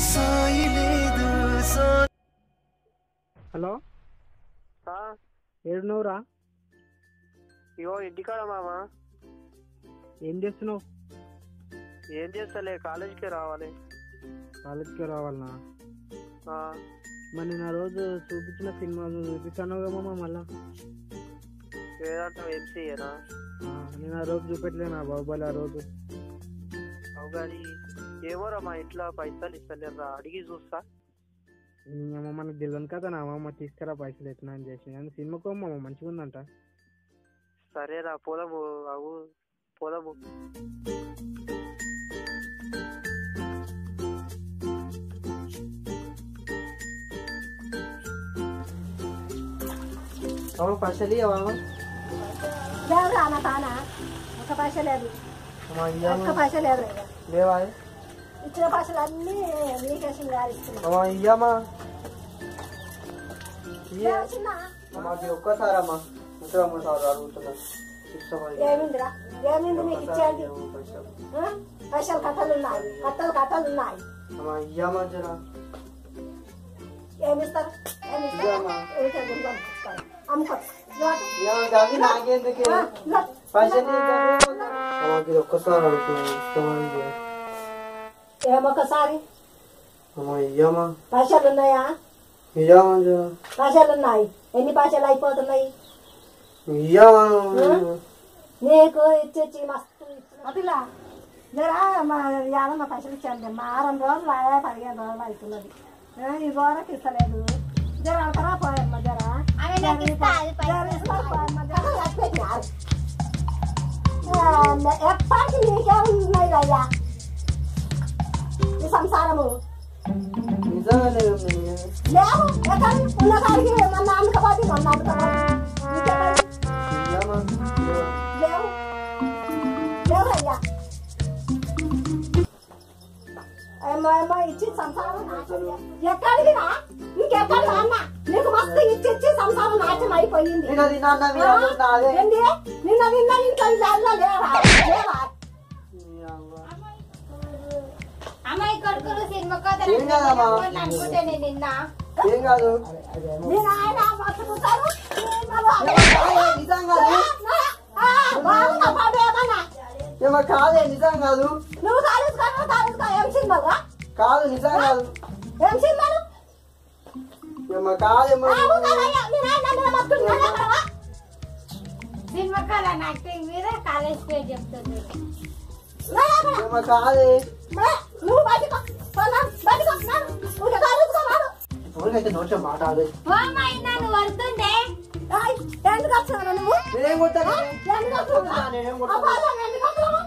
సాయి లేదు so hello ఆ, ఏడునవురా ఇగో ఇంటికాడ మామ ఏం చేస్తున్నావు ఏం చేస్తలే కాలేజీకి రావాలి కాలేజ్కి రావాలనా ఆ, మరి నేను ఆ రోజు చూపించిన సినిమా నువ్వు చూపిస్తాను కదమ్మా మళ్ళా ఏదంటావు ఎంసీఏనా ఆ, నేను ఆ రోజు చూపెట్టలేనా బాహుబలి ఆ రోజు అవు కానీ ఏమోరా మా ఇంట్లో పైసలు ఇస్తలేరా అడిగి చూస్తా అమ్మ మనకు తెలియదు కదా నా అమ్మ తీసుకురా పైసలు ఎట్లా అని చేసి కానీ సినిమాకు అమ్మ మంచిగా ఉందంట సరేరా పోదాము అవు పోదాము అవును పైసలు ఇవ్వమా లేవు రానా తానా ఒక పైస లేదు ఒక్క పైస లేదు లేవా ఇచ్చిన పైసలు అన్నీ నీకేసిన గారు ఇస్తున్నారు అమ్మా ఇయ్యమ్మా లేవు చిన్న మాది ఒక్కసారమ్మా ఇంకా మూడు సార్లు అడుగుతున్నా ఏమిందిరా ఏమింది నీకు ఇచ్చేది ఆ? పైసలు కట్టలు ఉన్నాయి కట్టలు కట్టలు ఉన్నాయి అమ్మా ఇయ్యమ్మా జరా ఏమిస్తారు ఏమిస్తారు ఇయ్యమ్మా. ఊరికే గుండు పంపిస్తారు. అమ్ముకో ఇవ్వకు. ఇయ్యమ్మా అవి నాకెందుకు ఆ, ఇవ్వ. పైసలు అమ్మకి ఒక్కసారి అడుగుతున్నా ఇష్టమైంది ఏమొకసారి అమ్మా ఇయ్యమ్మా పైసలు ఉన్నాయా ఇయ్యమ్మా జరా పైసలు ఉన్నాయి ఎన్ని పైసలు అయిపోతున్నాయి ఇయ్యమ్మా నీకు ఇచ్చి మస్తు అదిలా జరా మా యాదమ్మ పైసలు ఇచ్చాను మా ఆరం రోజులు ఆయా పదిహేను రోజులు అవుతున్నది ఏ, ఈ రోజుకి ఇస్తలేదు జర అంటారా పోయమ్మ జరా జర ఇస్తారు పోయమ్మ, జర. ఆ, ఎప్పటికి నీకే ఉన్నాయి అయ్యా ఈ సంసారము నిజంగానే లేవు ఎక్కడ ఉన్న కాడికి మొన్న అందుకపోతే మొన్న అందుకపోతే నీకెక్కడ ఇయ్యమ్మా లేవు లేవు అయ్యా ఏమో ఏమో ఇచ్చి సంసారం నాశనం. ఎక్కడికి రా ఇంకెక్కడికి రా అన్న నీకు మస్తు ఇచ్చి ఇచ్చి సంసారం నాశనం అయిపోయింది నేను అది నాన్న మీరు అందరూ నాదే ఏంది నిన్న నిన్న ఇంట్లో ఇల్లు లేవా లేవా అమ్మాయి కొడుకులు సినిమా ఏం కాదమ్మా. అనుకుంటే నేను నిన్న ఏం కాదు నేను ఆయన మస్తుకుంటారు కాదే, నిజం కాదు బాగుందా పాడు ఏమన్నా ఏమో కాదే నిజం కాదు నువ్వు కాలేసుకో కాలేసుకో ఏం సినిమాలు రా? కాదు నిజం కాదు ఏం సినిమాలు ఏమో కాదేమో బాగు కాదయ్యా మీ నాయన నన్ను మస్తుకున్నాడా అక్కడ? సినిమా కళ యాక్టింగ్ మీద కాలేజ్ పేరు చెప్తుంది రా అక్కడ. ఏమో కాదే రా, నువ్వు బయటకు పోనా, బయటకు వస్తున్నాను. నువ్వు కాలేసుకో వాడు. ఎవరికైతే నోట్లో మాట ఆడే ఓ అమ్మాయి నన్ను వడుతుందే ఏయ్, ఎందుకు వస్తున్నావు నువ్వు నేనేం కొట్టాను ఎందుకు వస్తున్నావు? నేనేం ఆ బాగా ఎందుకు వస్తున్నావు?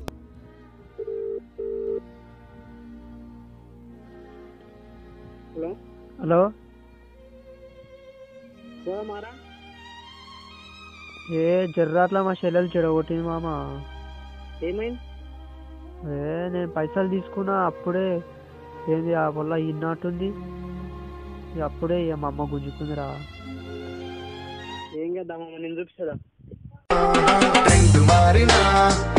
హలో ఏ జర్రాట్లా మా చెల్లెలు చెడగొట్టింది మామ ఏమైంది ఏ నేను పైసలు తీసుకున్నా అప్పుడే ఏంది ఆ వల్ల ఇన్నట్టుంది ఇక అప్పుడే ఇక మా అమ్మ గుంజుకుందిరా ఏం చేద్దామా నేను చూపిస్తుందా ట్రెండ్ మారినా